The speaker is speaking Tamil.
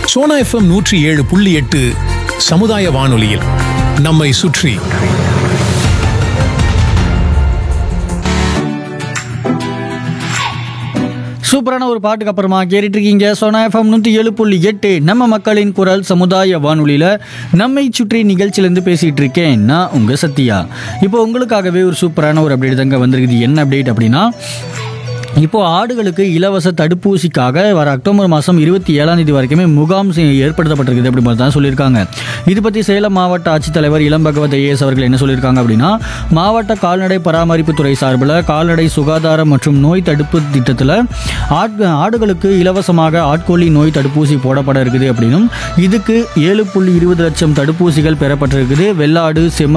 சோனா எஃப்எம் நூற்றி ஏழு புள்ளி எட்டு சமுதாய வானொலியில் நம்மை சுற்றி சூப்பரான ஒரு பாட்டுக்கு அப்புறமா கேட்டுட்டு இருக்கீங்க சோனா எஃப்எம் நூற்றி ஏழு புள்ளி எட்டு நம்ம மக்களின் குரல் சமுதாய வானொலியில் நம்மை சுற்றி நிகழ்ச்சியிலேருந்து பேசிகிட்டு இருக்கேன் நான் உங்கள் சத்யா இப்போ உங்களுக்காகவே ஒரு சூப்பரான ஒரு அப்டேட் தாங்க வந்திருக்குது என்ன அப்டேட் அப்படின்னா இப்போ ஆடுகளுக்கு இலவச தடுப்பூசிக்காக வர அக்டோபர் மாதம் இருபத்தி ஏழாம் தேதி வரைக்குமே முகாம் செ- ஏற்படுத்தப்பட்டிருக்குது அப்படி மாதிரி தான் சொல்லியிருக்காங்க இது பற்றி சேலம் மாவட்ட ஆட்சித்தலைவர் இளம் பகவத் ஐஏஎஸ் அவர்கள் என்ன சொல்லியிருக்காங்க அப்படின்னா மாவட்ட கால்நடை பராமரிப்புத்துறை சார்பில் கால்நடை சுகாதாரம் மற்றும் நோய் தடுப்பு திட்டத்தில் ஆட் ஆடுகளுக்கு இலவசமாக ஆட்கொல்லி நோய் தடுப்பூசி போடப்பட இருக்குது அப்படின்னும் இதுக்கு ஏழு புள்ளி இருபது லட்சம் தடுப்பூசிகள் பெறப்பட்டிருக்குது வெள்ளாடு செம்ம